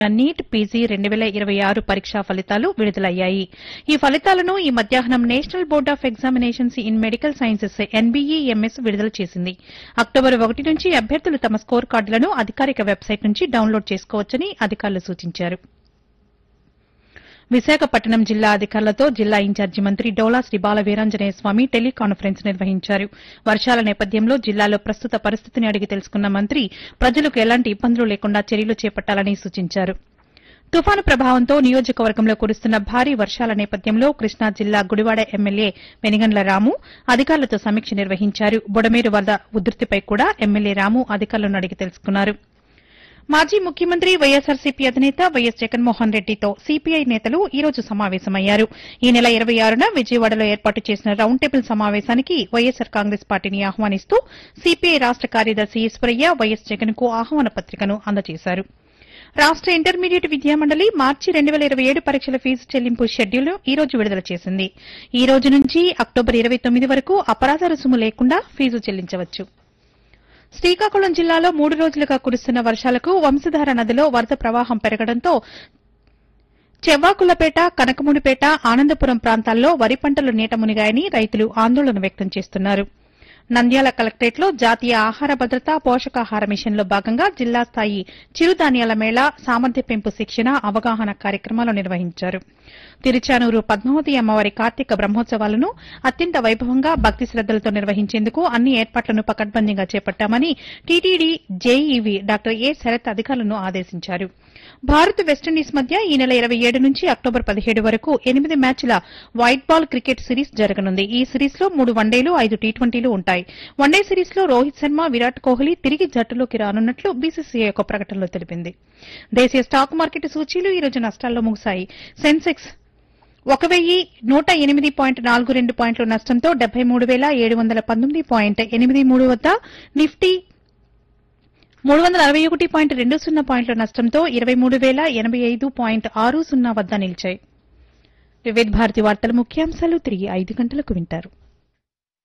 NEET PG రెండు వేల ఇరవై ఆరు పరీక్షా ఫలితాలు విడుదలయ్యాయి ఈ ఫలితాలను ఈ మధ్యాహ్నం national board of examinations in medical sciences NBEMS విడుదల చేసింది అక్టోబర్ ఒకటి నుంచి అభ్యర్థులు తమ స్కోర్ కార్డులను అధికారిక వెబ్సైట్ నుంచి డౌన్లోడ్ చేసుకోవచ్చని అధికారులు సూచించారు విశాఖపట్నం జిల్లా అధికారులతో జిల్లా ఇన్ఛార్జి మంత్రి డోలా శ్రీ బాల వీరాంజనేయ స్వామి టెలికాన్ఫరెన్స్ నిర్వహించారు వర్షాల నేపథ్యంలో జిల్లాలో ప్రస్తుత పరిస్థితిని అడిగి తెలుసుకున్న మంత్రి ప్రజలకు ఎలాంటి ఇబ్బందులు లేకుండా చర్యలు చేపట్టాలని సూచించారు తుఫాను ప్రభావంతో నియోజకవర్గంలో కురుస్తున్న భారీ వర్షాల నేపథ్యంలో కృష్ణా జిల్లా గుడివాడ ఎమ్మెల్యే వెనిగండ్ల రాము అధికారులతో సమీక్ష నిర్వహించారు బుడమేరు వరద ఉధృతిపై కూడా ఎమ్మెల్యే రాము అధికారులను అడిగి తెలుసుకున్నారు మాజీ ముఖ్యమంత్రి వైఎస్సార్సీపీ అధినేత వైఎస్ జగన్మోహన్ రెడ్డితో సీపీఐ నేతలు ఈ రోజు సమావేశమయ్యారు ఈ నెల ఇరవై ఆరున విజయవాడలో ఏర్పాటు చేసిన రౌండ్ టేబుల్ సమావేశానికి వైఎస్సార్ కాంగ్రెస్ పార్టీని ఆహ్వానిస్తూ సీపీఐ రాష్ట కార్యదర్శి ఈశ్వరయ్య వైఎస్ జగన్ కు ఆహ్వాన పత్రికను అందజేశారు రాష్ట ఇంటర్మీడియట్ విద్యామండలి మార్చి రెండు వేల ఇరవై ఏడు పరీక్షల ఫీజు చెల్లింపు షెడ్యూల్ ఈ రోజు విడుదల చేసింది ఈ రోజు నుంచి అక్టోబర్ ఇరవై తొమ్మిది వరకు అపరాధ రుసుము లేకుండా ఫీజు చెల్లించవచ్చు శ్రీకాకుళం జిల్లాలో మూడు రోజులుగా కురుస్తున్న వర్షాలకు వంశధార నదిలో వరద ప్రవాహం పెరగడంతో చెవ్వాకులపేట కనకముడిపేట ఆనందపురం ప్రాంతాల్లో వరి పంటలు నీట మునిగాయని రైతులు ఆందోళన వ్యక్తం చేస్తున్నారు నంద్యాల కలెక్టరేట్లో జాతీయ ఆహార భద్రత పోషకాహార మిషన్లో భాగంగా జిల్లా స్థాయి చిరుధాన్యాల మేళా సామర్థ్య పెంపు శిక్షణ అవగాహన కార్యక్రమాలు నిర్వహించారు తిరుచానూరు పద్మావతి అమ్మవారి కార్తీక బ్రహ్మోత్సవాలను అత్యంత వైభవంగా భక్తి శ్రద్దలతో నిర్వహించేందుకు అన్ని ఏర్పాట్లను పకడ్బందీగా చేపట్టామని TTD JEO doctor A Sarath అధికారులను ఆదేశించారు భారత్ వెస్టిండీస్ మధ్య ఈ నెల ఇరవై ఏడు నుంచి అక్టోబర్ పదిహేడు వరకు ఎనిమిది మ్యాచ్ల వైట్ బాల్ క్రికెట్ సిరీస్ జరగనుంది ఈ సిరీస్ లో మూడు వన్డేలు ఐదు టీ ట్వంటీలు ఉంటాయి వన్డే సిరీస్ లో రోహిత్ శర్మ విరాట్ కోహ్లీ తిరిగి జట్టులోకి రానున్నట్లు బీసీసీఐ ఒక ప్రకటనలో తెలిపింది దేశీయ స్టాక్ మార్కెట్ సూచీలు ఈ రోజు నష్టాల్లో ముగిశాయి సెన్సెక్స్ ఒక వెయ్యి నూట ఎనిమిది పాయింట్ నాలుగు రెండు పాయింట్ల నష్టంతో డెబ్బై మూడు వేల ఏడు వందల పంతొమ్మిది పాయింట్ ఎనిమిది మూడు వద్ద నిఫ్టీ మూడు వందల అరవై ఒకటి పాయింట్ రెండు సున్నా పాయింట్ల నష్టంతో ఇరవై మూడు వేల ఎనబై ఐదు పాయింట్ ఆరు సున్నా వద్ద నిలిచాయి వివిధ భారతి వార్తల ముఖ్యాంశాలు తిరిగి ఐదు గంటలకు వింటారు